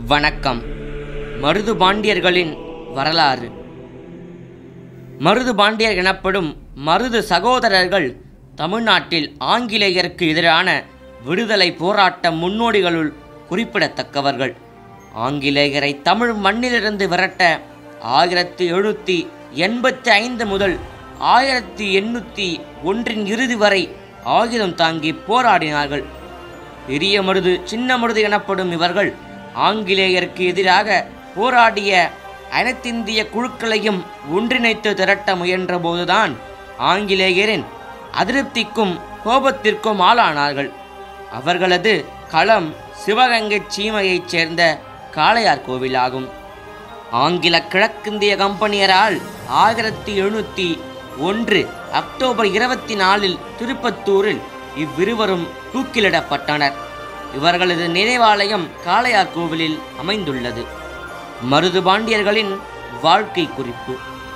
வணக்கம் மருது பாண்டியர்களின் வரலாறு மருது பாண்டியர் எனப்படும் மருது சகோதரர்கள் தமிழ்நாட்டில் ஆங்கிலேயருக்கு எதிரான விடுதலை போராட்ட முன்னோடிகளுள் குறிப்பிடத்தக்கவர்கள் ஆங்கிலேயரை தமிழ் மண்ணிலிருந்து விரட்ட ஆயிரத்தி எழுநூற்றி எண்பத்தி ஐந்து முதல் ஆயிரத்தி எண்ணூற்றி ஒன்றின் இறுதி வரை ஆயுதம் தாங்கி போராடினார்கள் பெரிய மருது சின்ன மருது எனப்படும் இவர்கள் ஆங்கிலேயருக்கு எதிராக போராடிய அனைத்திந்திய குழுக்களையும் ஒன்றிணைத்து திரட்ட முயன்றபோதுதான் ஆங்கிலேயரின் அதிருப்திக்கும் கோபத்திற்கும் ஆளானார்கள் அவர்களது களம் சிவகங்கை சீமையைச் சேர்ந்த காளையார் கோவிலாகும் ஆங்கில கிழக்கிந்திய கம்பெனியரால் ஆயிரத்தி எழுநூற்றி ஒன்று அக்டோபர் இருபத்தி நாலில் திருப்பத்தூரில் இவ்விருவரும் தூக்கிலிடப்பட்டனர் இவர்களது நினைவாலயம் காளையார் கோவிலில் அமைந்துள்ளது மருது பாண்டியர்களின் வாழ்க்கை குறிப்பு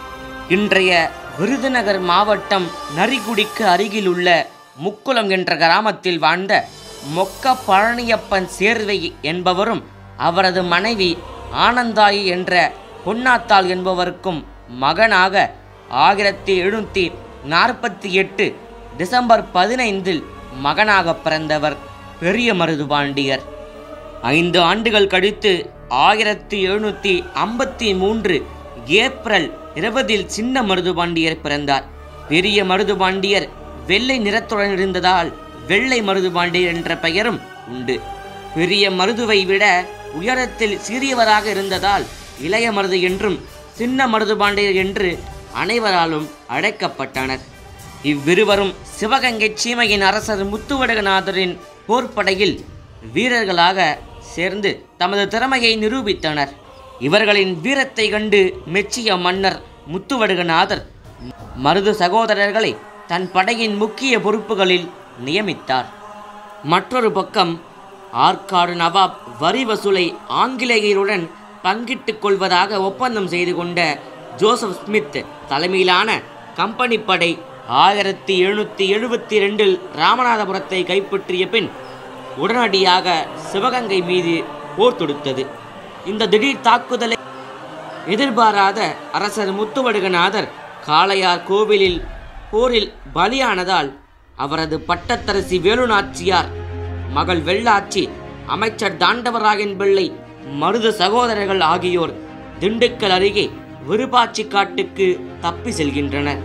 இன்றைய விருதுநகர் மாவட்டம் நரிகுடிக்கு அருகில் உள்ள முக்குளம் என்ற கிராமத்தில் வாழ்ந்த மொக்க பழனியப்பன் சேர்வை என்பவரும் அவரது மனைவி ஆனந்தாயி என்ற பொன்னாத்தாள் என்பவருக்கும் மகனாக ஆயிரத்தி எழுநூற்றி நாற்பத்தி எட்டு டிசம்பர் பதினைந்தில் மகனாக பிறந்தவர் பெரிய மருதுபாண்டியர் ஐந்து ஆண்டுகள் கழித்து ஆயிரத்தி எழுநூற்றி ஐம்பத்தி மூன்று ஏப்ரல் இருபதில் சின்ன மருதுபாண்டியர் பிறந்தார் பெரிய மருதுபாண்டியர் வெள்ளை நிறத்துடன் இருந்ததால் வெள்ளை மருதுபாண்டியர் என்ற பெயரும் உண்டு பெரிய மருதுவை விட உயரத்தில் சிறியவராக இருந்ததால் இளைய மருது என்றும் சின்ன மருதுபாண்டியர் என்று அனைவராலும் அழைக்கப்பட்டனர் இவ்விருவரும் சிவகங்கை சீமையின் அரசர் முத்துவடகநாதரின் போர்ப்படையில் வீரர்களாக சேர்ந்து தமது திறமையை நிரூபித்தனர் இவர்களின் வீரத்தை கண்டு மெச்சிய மன்னர் முத்துவடுகநாதர் மருது சகோதரர்களை தன் படையின் முக்கிய பொறுப்புகளில் நியமித்தார் மற்றொரு பக்கம் ஆற்காடு நவாப் வரி வசூலை ஆங்கிலேயருடன் பங்கிட்டுக் கொள்வதாக ஒப்பந்தம் செய்து கொண்ட ஜோசப் ஸ்மித் தலைமையிலான கம்பெனி படை ஆயிரத்தி எழுநூற்றி எழுபத்தி ரெண்டில் ராமநாதபுரத்தை கைப்பற்றிய பின் உடனடியாக சிவகங்கை மீது போர் தொடுத்தது இந்த திடீர் தாக்குதலை எதிர்பாராத அரசர் முத்துவடுகநாதர் காளையார் கோவிலில் போரில் பலியானதால் அவரது பட்டத்தரசி வேலுநாச்சியார் மகள் வெள்ளாச்சி அமைச்சர் தாண்டவராயன் பிள்ளை மருது சகோதரர்கள் ஆகியோர் திண்டுக்கல் அருகே விருப்பாச்சி காட்டுக்கு தப்பி செல்கின்றனர்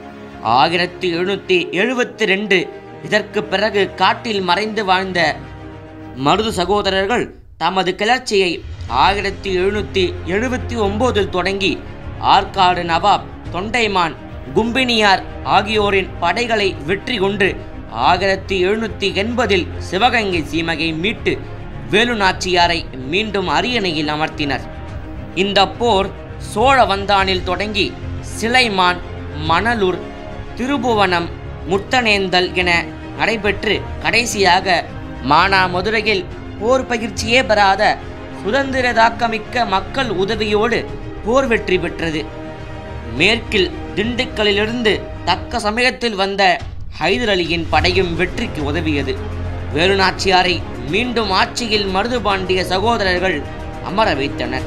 ஆயிரத்தி எழுநூற்றி எழுபத்தி ரெண்டு இதற்கு பிறகு காட்டில் மறைந்து வாழ்ந்த மருது சகோதரர்கள் தமது கிளர்ச்சியை ஆயிரத்தி எழுநூற்றி எழுபத்தி ஒம்போதில் தொடங்கி ஆற்காடு நவாப் தொண்டைமான் கும்பினியார் ஆகியோரின் படைகளை வெற்றி கொண்டு ஆயிரத்தி எழுநூற்றி எண்பதில் சிவகங்கை சீமையை மீட்டு வேலுநாச்சியாரை மீண்டும் அரியணையில் அமர்த்தினர் இந்த போர் சோழவந்தானில் தொடங்கி சிலைமான் மணலூர் திருபுவனம் முத்தனேந்தல் என நடைபெற்று கடைசியாக மானாமதுரையில் போர் பயிற்சியே பெறாத சுதந்திரதாக்கமிக்க மக்கள் உதவியோடு போர் வெற்றி பெற்றது மேற்கில் திண்டுக்கல்லிலிருந்து தக்க சமயத்தில் வந்த ஹைதர் அலியின் படையும் வெற்றிக்கு உதவியது வேலுநாச்சியாரை மீண்டும் ஆட்சியில் மருதுபாண்டிய சகோதரர்கள் அமர வைத்தனர்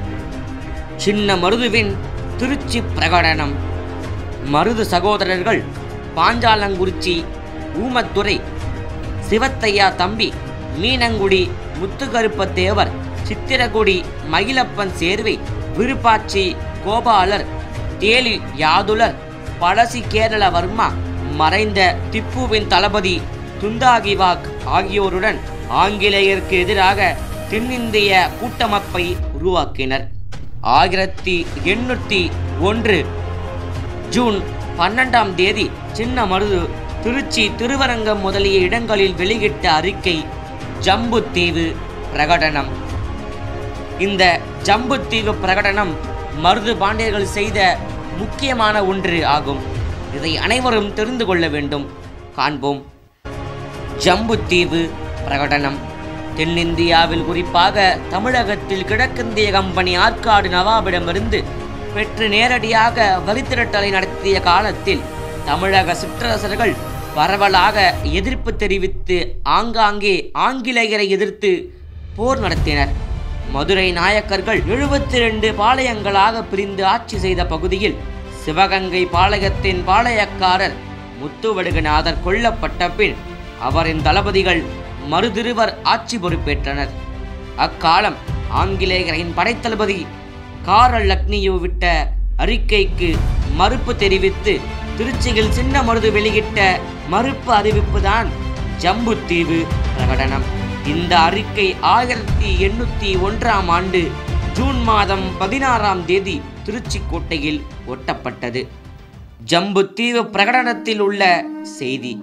சின்ன மருதுவின் திருச்சி பிரகடனம் மருது சகோதரர்கள் பாஞ்சாலங்குறிச்சி ஊமத்துறை சிவத்தையா தம்பி மீனங்குடி முத்துகருப்பத்தேவர் சித்திரகுடி மயிலப்பன் சேர்வை விருப்பாச்சி கோபாலர் தேலி யாதுலர் பழசி கேரளவர்மா மறைந்த திப்புவின் தளபதி துந்தாகிவாக் ஆகியோருடன் ஆங்கிலேயருக்கு எதிராக தென்னிந்திய கூட்டமைப்பை உருவாக்கினர் ஆயிரத்தி எண்ணூற்றி ஒன்று ஜூன் பன்னெண்டாம் தேதி சின்ன மருது திருச்சி திருவரங்கம் முதலிய இடங்களில் வெளியிட்ட அறிக்கை ஜம்புத்தீவு பிரகடனம் இந்த ஜம்புத்தீவு பிரகடனம் மருது பாண்டியர்கள் செய்த முக்கியமான ஒன்று ஆகும் இதை அனைவரும் தெரிந்து கொள்ள வேண்டும் காண்போம் ஜம்புத்தீவு பிரகடனம் தென்னிந்தியாவில் குறிப்பாக தமிழகத்தில் கிழக்கிந்திய கம்பெனி ஆற்காடு நவாபிடமிருந்து பெற்று நேரடியாக வரித்திரட்டலை நடத்திய காலத்தில் தமிழக சிற்றரசர்கள் பரவலாக எதிர்ப்பு தெரிவித்து ஆங்காங்கே ஆங்கிலேயரை எதிர்த்து போர் நடத்தினர் மதுரை நாயக்கர்கள் எழுபத்தி ரெண்டு பாளையங்களாக பிரிந்து ஆட்சி செய்த பகுதியில் சிவகங்கை பாளையத்தின் பாளையக்காரர் முத்துவடுகநாதர் கொல்லப்பட்ட பின் அவரின் தளபதிகள் மறுதிருவர் ஆட்சி பொறுப்பேற்றனர் அக்காலம் ஆங்கிலேயரின் படைத்தளபதி காரல் லக்னியு விட்ட அறிக்கைக்கு மறுப்பு தெரிவித்து திருச்சியில் சின்ன மருது வெளியிட்ட மறுப்பு அறிவிப்புதான் ஜம்புத்தீவு பிரகடனம் இந்த அறிக்கை ஆயிரத்தி எண்ணூத்தி ஒன்றாம் ஆண்டு ஜூன் மாதம் பதினாறாம் தேதி திருச்சி கோட்டையில் ஒட்டப்பட்டது ஜம்புத்தீவு பிரகடனத்தில் உள்ள செய்தி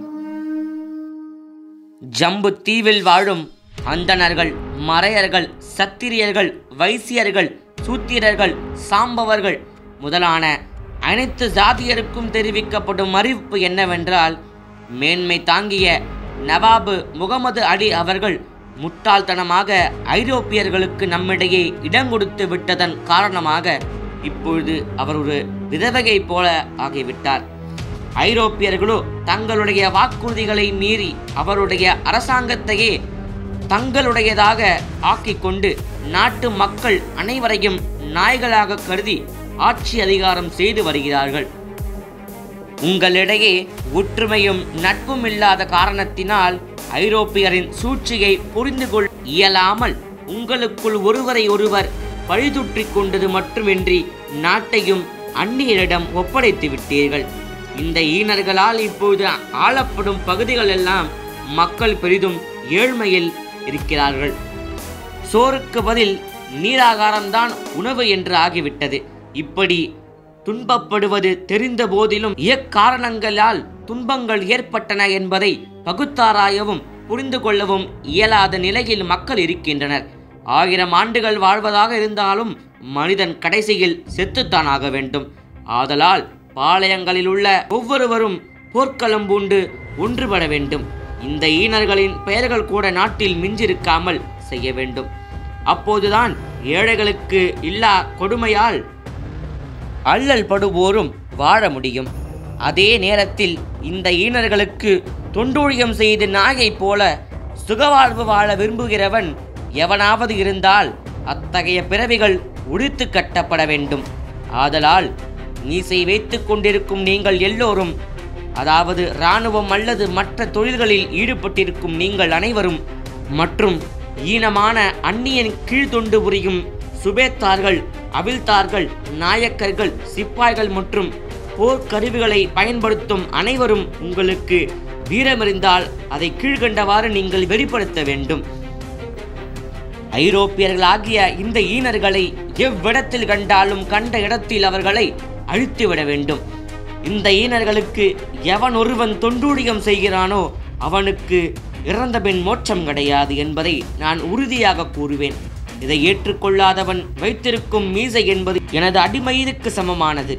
ஜம்பு தீவில் வாழும் அந்தணர்கள் மறையர்கள் சத்திரியர்கள் வைசியர்கள் சூத்திரர்கள் சாம்பவர்கள் முதலான அனைத்து ஜாதியருக்கும் தெரிவிக்கப்படும் அறிவிப்பு என்னவென்றால் மேன்மை தாங்கிய நவாபு முகமது அலி அவர்கள் முட்டாள்தனமாக ஐரோப்பியர்களுக்கு நம்மிடையே இடம் கொடுத்து விட்டதன் காரணமாக இப்பொழுது அவர் ஒரு விதவகை போல ஆகிவிட்டார் ஐரோப்பியர்களோ தங்களுடைய வாக்குறுதிகளை மீறி அவருடைய அரசாங்கத்தையே தங்களுடையதாக ஆக்கிக் கொண்டு நாட்டு மக்கள் அனைவரையும் நாய்களாக கருதி ஆட்சி அதிகாரம் செய்து வருகிறார்கள் உங்களிடையே ஒற்றுமையும் நட்பும் இல்லாத காரணத்தினால் ஐரோப்பியரின் சூழ்ச்சியை புரிந்து கொள் இயலாமல் உங்களுக்குள் ஒருவரை ஒருவர் பழிதுற்றிக் கொண்டது மட்டுமின்றி நாட்டையும் அந்நியரிடம் ஒப்படைத்து விட்டீர்கள் இந்த ஈனர்களால் இப்போது ஆளப்படும் பகுதிகள் எல்லாம் மக்கள் பெரிதும் ஏழ்மையில் இருக்கிறார்கள் சோறுக்கு பதில் நீராகாரம்தான் உணவு என்று ஆகிவிட்டது இப்படி துன்பப்படுவது தெரிந்த போதிலும் எக்காரணங்களால் துன்பங்கள் ஏற்பட்டன என்பதை பகுத்தாராயவும் புரிந்து கொள்ளவும் இயலாத நிலையில் மக்கள் இருக்கின்றனர் ஆயிரம் ஆண்டுகள் வாழ்வதாக இருந்தாலும் மனிதன் கடைசியில் செத்துத்தான் ஆக வேண்டும் ஆதலால் பாளையங்களில் உள்ள ஒவ்வொருவரும் போர்க்களம் பூண்டு ஒன்றுபட வேண்டும் இந்த ஈனர்களின் பெயர்கள் கூட நாட்டில் மிஞ்சிருக்காமல் செய்ய வேண்டும் அப்போதுதான் ஏழைகளுக்கு இல்லா கொடுமையால் அல்லல் படுவோரும் வாழ முடியும் அதே நேரத்தில் இந்த ஈனர்களுக்கு தொண்டூழியம் செய்து நாயை போல சுகவாழ்வு வாழ விரும்புகிறவன் எவனாவது இருந்தால் அத்தகைய பிறவிகள் உடித்து கட்டப்பட வேண்டும் ஆதலால் மீசை வைத்துக் கொண்டிருக்கும் நீங்கள் எல்லோரும் அதாவது இராணுவம் அல்லது மற்ற தொழில்களில் ஈடுபட்டிருக்கும் நீங்கள் அனைவரும் மற்றும் ஈனமான அந்நியன் கீழ்தொண்டு புரியும் சுபேத்தார்கள் அவிழ்த்தார்கள் நாயக்கர்கள் சிப்பாய்கள் மற்றும் போர்க்கருவிகளை பயன்படுத்தும் அனைவரும் உங்களுக்கு வீரமறிந்தால் அதை கீழ்கண்டவாறு நீங்கள் வெளிப்படுத்த வேண்டும் ஐரோப்பியர்களாகிய இந்த ஈனர்களை எவ்விடத்தில் கண்டாலும் கண்ட இடத்தில் அவர்களை அழித்துவிட வேண்டும் இந்த ஈனர்களுக்கு எவன் ஒருவன் தொண்டூழியம் செய்கிறானோ அவனுக்கு இறந்தபின் மோட்சம் கிடையாது என்பதை நான் உறுதியாக கூறுவேன் இதை ஏற்றுக்கொள்ளாதவன் வைத்திருக்கும் மீசை என்பது எனது அடிமயிருக்கு சமமானது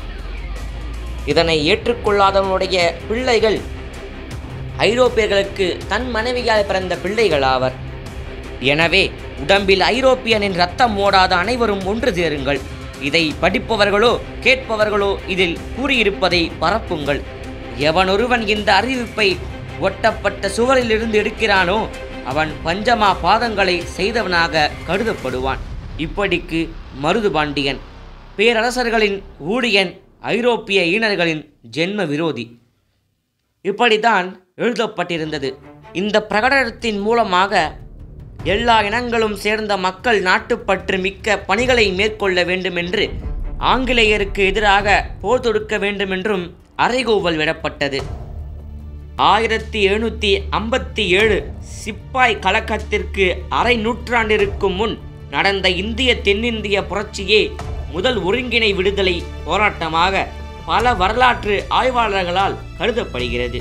இதனை ஏற்றுக்கொள்ளாதவனுடைய பிள்ளைகள் ஐரோப்பியர்களுக்கு தன் மனைவியால் பிறந்த பிள்ளைகள் ஆவர் எனவே உடம்பில் ஐரோப்பியனின் ரத்தம் ஓடாத அனைவரும் ஒன்று சேருங்கள் இதை படிப்பவர்களோ கேட்பவர்களோ இதில் கூறியிருப்பதை பரப்புங்கள் எவனொருவன் இந்த அறிவிப்பை ஒட்டப்பட்ட சுவரிலிருந்து எடுக்கிறானோ அவன் பஞ்சமா பாதங்களை செய்தவனாக கருதப்படுவான் இப்படிக்கு மருதுபாண்டியன் பேரரசர்களின் ஊழியன் ஐரோப்பிய ஈனர்களின் ஜென்ம விரோதி இப்படித்தான் எழுதப்பட்டிருந்தது இந்த பிரகடனத்தின் மூலமாக எல்லா இனங்களும் சேர்ந்த மக்கள் நாட்டுப்பற்று மிக்க பணிகளை மேற்கொள்ள வேண்டுமென்று ஆங்கிலேயருக்கு எதிராக போர் தொடுக்க வேண்டுமென்றும் அறைகூவல் விடப்பட்டது ஆயிரத்தி எழுநூற்றி ஐம்பத்தி ஏழு சிப்பாய் கலக்கத்திற்கு அரை நூற்றாண்டிற்கு முன் நடந்த இந்திய தென்னிந்திய புரட்சியே முதல் ஒருங்கிணை விடுதலை போராட்டமாக பல வரலாற்று ஆய்வாளர்களால் கருதப்படுகிறது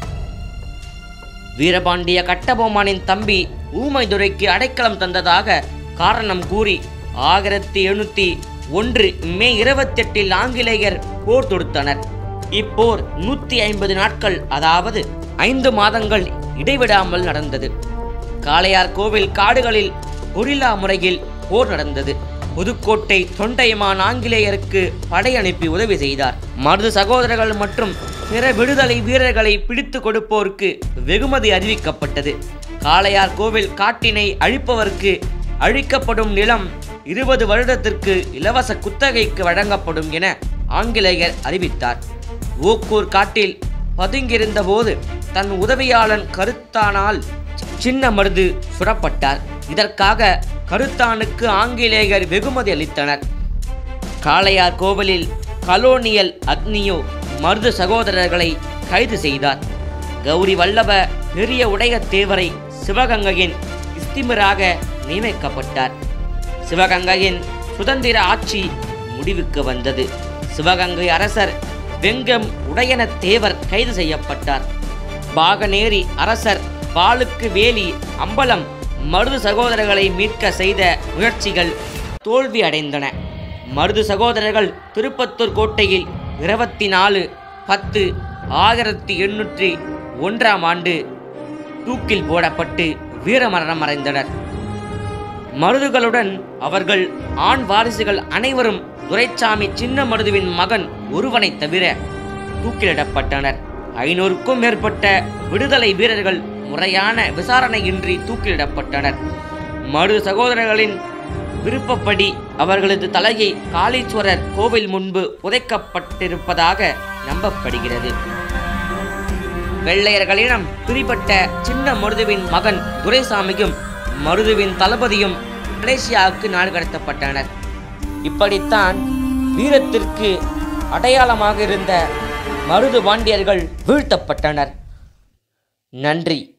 வீரபாண்டிய கட்டபொம்மனின் தம்பி ஊமைதுரைக்கு அடைக்கலம் தந்ததாக காரணம் கூறி ஆயிரத்தி எழுநூத்தி ஒன்று மே இருபத்தெட்டில் ஆங்கிலேயர் போர் தொடுத்தனர் இப்போர் நூற்றி ஐம்பது நாட்கள் அதாவது ஐந்து மாதங்கள் இடைவிடாமல் நடந்தது காளையார் கோவில் காடுகளில் கொரில்லா முறையில் போர் நடந்தது புதுக்கோட்டை தொண்டைமான் ஆங்கிலேயருக்கு படை அனுப்பி உதவி செய்தார் மருது சகோதரர்கள் மற்றும் பிற விடுதலை வீரர்களை பிடித்து கொடுப்போருக்கு வெகுமதி அறிவிக்கப்பட்டது காளையார் கோவில் காட்டினை அழிப்பவருக்கு அழிக்கப்படும் நிலம் இருபது வருடத்திற்கு இலவச குத்தகைக்கு வழங்கப்படும் என ஆங்கிலேயர் அறிவித்தார் ஓக்கூர் காட்டில் பதுங்கியிருந்த போது தன் உதவியாளன் கருத்தானால் சின்ன மருது சுடப்பட்டார் இதற்காக கருத்தானுக்கு ஆங்கிலேயர் வெகுமதி அளித்தனர் காளையார் கோவிலில் கலோனியல் அக்னியோ மருது சகோதரர்களை கைது செய்தார் கௌரி வல்லப பெரிய உடைய தேவரை சிவகங்கையின் இஸ்திமராக நியமிக்கப்பட்டார் சிவகங்கையின் சுதந்திர ஆட்சி முடிவுக்கு வந்தது சிவகங்கை அரசர் வெங்கம் உடையன தேவர் கைது செய்யப்பட்டார் பாகநேரி அரசர் வாளுக்கு வேலி அம்பலம் மருது சகோதரர்களை மீட்க செய்த முயற்சிகள் தோல்வி அடைந்தன மருது சகோதரர்கள் திருப்பத்தூர் கோட்டையில் இருபத்தி நாலு பத்து ஆயிரத்தி எண்ணூற்றி ஒன்றாம் ஆண்டு தூக்கில் போடப்பட்டு வீரமரணம் அடைந்தனர் மருதுகளுடன் அவர்கள் ஆண் வாரிசுகள் அனைவரும் துரைச்சாமி சின்ன மருதுவின் மகன் ஒருவனை தவிர தூக்கிலிடப்பட்டனர் ஐநூறுக்கும் மேற்பட்ட விடுதலை வீரர்கள் முறையான விசாரணையின்றி தூக்கிலிடப்பட்டனர் மருது சகோதரர்களின் விருப்பப்படி அவர்களது தலையை காளீஸ்வரர் கோவில் முன்பு புதைக்கப்பட்டிருப்பதாக நம்பப்படுகிறது வெள்ளையர்களிடம் பிடிபட்ட சின்ன மருதுவின் மகன் துரைசாமியும் மருதுவின் தளபதியும் மலேசியாவுக்கு நாடு கடத்தப்பட்டனர் இப்படித்தான் வீரத்திற்கு அடையாளமாக இருந்த மருது பாண்டியர்கள் வீழ்த்தப்பட்டனர் நன்றி